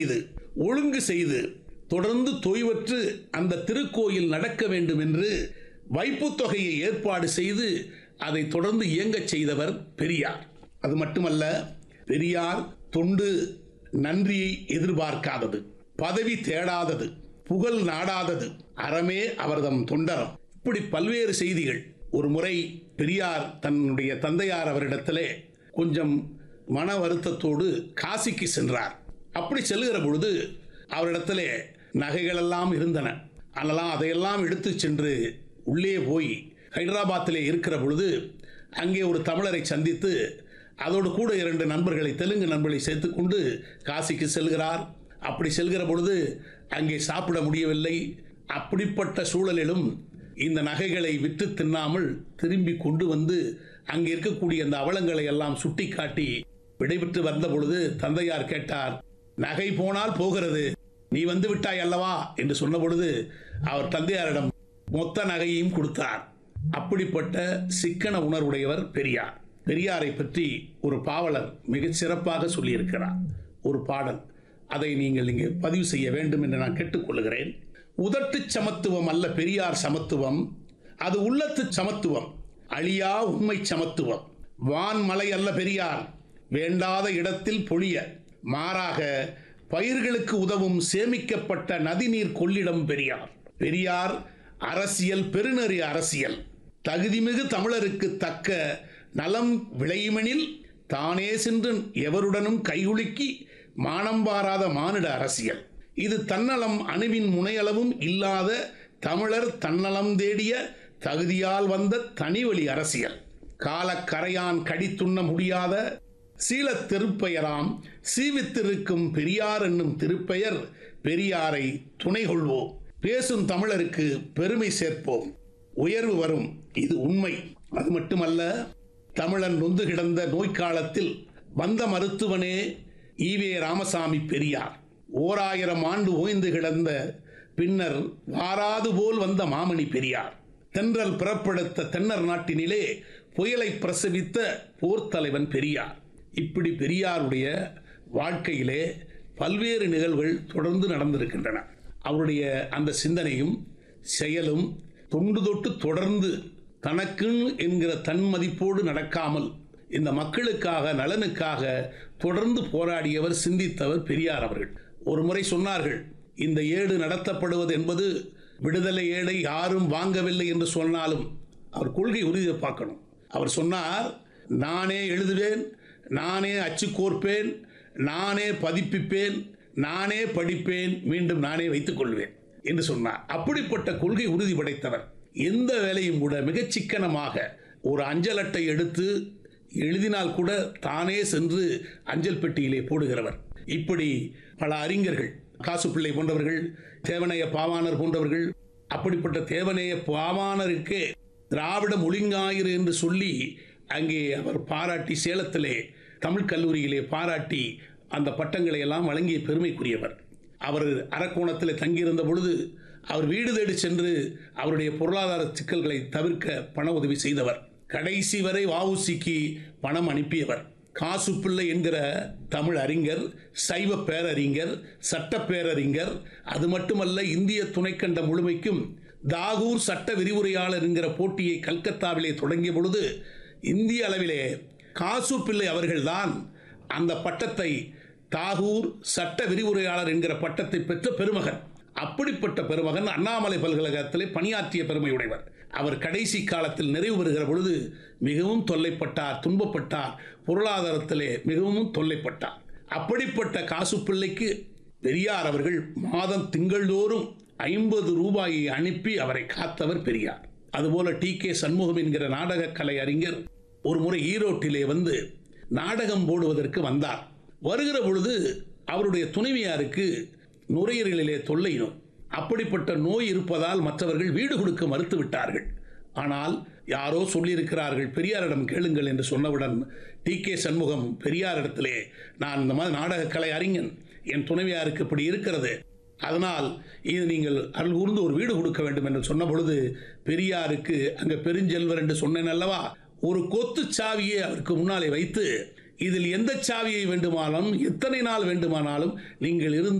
இது ஒழுங்கு செய்து தொடர்ந்து தொய்வற்று அந்த திருக்கோயில் நடக்க வேண்டும் என்று வைப்புத் தொகையை ஏற்பாடு செய்து அதை தொடர்ந்து இயங்கச் செய்தவர் பெரியார் அது மட்டுமல்ல பெரியார் தொண்டு நன்றியை எதிர்பார்க்காதது பதவி தேடாதது புகழ் நாடாதது அறமே அவர்தம் தொண்டரம் இப்படி பல்வேறு செய்திகள் ஒரு முறை பெரியார் தன்னுடைய தந்தையார் அவரிடத்திலே கொஞ்சம் மன வருத்தத்தோடு காசிக்கு சென்றார் அப்படி செல்லுகிற பொழுது அவரிடத்திலே நகைகளெல்லாம் இருந்தன அதெல்லாம் அதையெல்லாம் எடுத்து சென்று உள்ளே போய் ஹைதராபாத்திலே இருக்கிற பொழுது அங்கே ஒரு தமிழரை சந்தித்து அதோடு கூட இரண்டு நண்பர்களை தெலுங்கு நண்பர்களை சேர்த்துக்கொண்டு காசிக்கு செல்கிறார் அப்படி செல்கிற பொழுது அங்கே சாப்பிட முடியவில்லை அப்படிப்பட்ட சூழலிலும் இந்த நகைகளை விற்று தின்னாமல் திரும்பி கொண்டு வந்து அங்கே இருக்கக்கூடிய அந்த அவலங்களை எல்லாம் சுட்டிக்காட்டி விடைபெற்று வந்த பொழுது தந்தையார் கேட்டார் நகை போனால் போகிறது நீ வந்து விட்டாய் அல்லவா என்று சொன்ன பொழுது அவர் தந்தையாரிடம் மொத்த நகையையும் கொடுத்தார் அப்படிப்பட்ட சிக்கன உணர்வுடையவர் பெரியார் பெரியாரை பற்றி ஒரு பாவலர் மிகச் சிறப்பாக சொல்லியிருக்கிறார் ஒரு பாடல் அதை நீங்கள் இங்கே பதிவு செய்ய வேண்டும் என்று நான் கேட்டுக்கொள்கிறேன் உதட்டு சமத்துவம் அல்ல பெரியார் சமத்துவம் அது உள்ளத்து சமத்துவம் அழியா உண்மை சமத்துவம் வான்மலை அல்ல பெரியார் வேண்டாத இடத்தில் பொழிய மாறாக பயிர்களுக்கு உதவும் சேமிக்கப்பட்ட நதிநீர் கொள்ளிடம் பெரியார் பெரியார் அரசியல் பெருநெறி அரசியல் தகுதிமிகு தமிழருக்கு தக்க நலம் விளையுமெனில் தானே சென்று எவருடனும் கைகுலுக்கி மானம் பாராத மானிட அரசியல் இது தன்னலம் அணுவின் முனையளவும் இல்லாத தமிழர் தன்னலம் தேடிய தகுதியால் வந்த தனிவழி அரசியல் காலக்கரையான் கடித்துண்ண முடியாத சீலத் திருப்பெயராம் சீவித்திருக்கும் பெரியார் என்னும் திருப்பெயர் பெரியாரை துணை கொள்வோம் பேசும் தமிழருக்கு பெருமை சேர்ப்போம் உயர்வு வரும் இது உண்மை அது மட்டுமல்ல தமிழன் நொந்து கிடந்த நோய்க்காலத்தில் வந்த மருத்துவனே ஈவே ராமசாமி பெரியார் ஓராயிரம் ஆண்டு ஓய்ந்து கிடந்த பின்னர் வாராது போல் வந்த மாமணி பெரியார் தென்றல் பிறப்படுத்த தென்னர் நாட்டினிலே புயலை பிரசவித்த போர்த்தலைவன் பெரியார் இப்படி பெரியாருடைய வாழ்க்கையிலே பல்வேறு நிகழ்வுகள் தொடர்ந்து நடந்திருக்கின்றன அவருடைய அந்த சிந்தனையும் செயலும் தொண்டு தொட்டு தொடர்ந்து தனக்குன்னு என்கிற தன்மதிப்போடு நடக்காமல் இந்த மக்களுக்காக நலனுக்காக தொடர்ந்து போராடியவர் சிந்தித்தவர் பெரியார் அவர்கள் ஒரு முறை சொன்னார்கள் இந்த ஏடு நடத்தப்படுவது என்பது விடுதலை ஏடை யாரும் வாங்கவில்லை என்று சொன்னாலும் அவர் கொள்கை உறுதியை பார்க்கணும் அவர் சொன்னார் நானே எழுதுவேன் நானே அச்சு கோர்ப்பேன் நானே பதிப்பிப்பேன் நானே படிப்பேன் மீண்டும் நானே வைத்துக் கொள்வேன் என்று சொன்னார் அப்படிப்பட்ட கொள்கை உறுதி படைத்தவர் எந்த வேலையும் கூட மிகச் சிக்கனமாக ஒரு அஞ்சல் அட்டை எடுத்து எழுதினால் கூட தானே சென்று அஞ்சல் பெட்டியிலே போடுகிறவர் இப்படி பல அறிஞர்கள் காசு பிள்ளை போன்றவர்கள் தேவனைய பாவாணர் போன்றவர்கள் அப்படிப்பட்ட தேவனைய பாவாணருக்கே திராவிட மொழிங்காயிறு என்று சொல்லி அங்கே அவர் பாராட்டி சேலத்திலே தமிழ் கல்லூரியிலே பாராட்டி அந்த பட்டங்களை எல்லாம் வழங்கிய பெருமைக்குரியவர் அவர் அரக்கோணத்தில் தங்கியிருந்த பொழுது அவர் வீடு தேடி சென்று அவருடைய பொருளாதார சிக்கல்களை தவிர்க்க பண உதவி செய்தவர் கடைசி வரை வஉசிக்கு பணம் அனுப்பியவர் காசு பிள்ளை என்கிற தமிழ் அறிஞர் சைவ பேரறிஞர் சட்ட பேரறிஞர் அது மட்டுமல்ல இந்திய துணைக்கண்ட முழுமைக்கும் தாகூர் சட்ட விரிவுரையாளர் என்கிற போட்டியை கல்கத்தாவிலே தொடங்கிய பொழுது இந்திய அளவிலே காசு பிள்ளை அவர்கள்தான் அந்த பட்டத்தை தாகூர் சட்ட விரிவுரையாளர் என்கிற பட்டத்தை பெற்ற பெருமகன் அப்படிப்பட்ட பெருமகன் அண்ணாமலை பல்கழகத்திலே பணியாற்றிய பெருமையுடையவர் அவர் கடைசி காலத்தில் நிறைவு பெறுகிற பொழுது மிகவும் தொல்லைப்பட்டார் துன்பப்பட்டார் பொருளாதாரத்திலே மிகவும் தொல்லைப்பட்டார் அப்படிப்பட்ட காசு பிள்ளைக்கு பெரியார் அவர்கள் மாதம் திங்கள்தோறும் ஐம்பது ரூபாயை அனுப்பி அவரை காத்தவர் பெரியார் அதுபோல டி கே சண்முகம் என்கிற நாடக கலை அறிஞர் ஒரு முறை ஈரோட்டிலே வந்து நாடகம் போடுவதற்கு வந்தார் வருகிற பொழுது அவருடைய துணைவியாருக்கு நுரையீரலிலே தொல்லை நோய் அப்படிப்பட்ட நோய் இருப்பதால் மற்றவர்கள் வீடு கொடுக்க மறுத்து விட்டார்கள் ஆனால் யாரோ சொல்லியிருக்கிறார்கள் பெரியாரிடம் கேளுங்கள் என்று சொன்னவுடன் டி கே சண்முகம் பெரியாரிடத்திலே நான் இந்த மாதிரி நாடக கலை அறிஞன் என் துணைவியாருக்கு இப்படி இருக்கிறது அதனால் இது நீங்கள் அருள் கூர்ந்து ஒரு வீடு கொடுக்க வேண்டும் என்று சொன்ன பொழுது பெரியாருக்கு அங்க பெருஞ்செல்வர் என்று சொன்னேன் அல்லவா ஒரு கொத்து சாவியை அவருக்கு முன்னாலே வைத்து இதில் எந்த சாவியை வேண்டுமானாலும் எத்தனை நாள் வேண்டுமானாலும் நீங்கள் இருந்து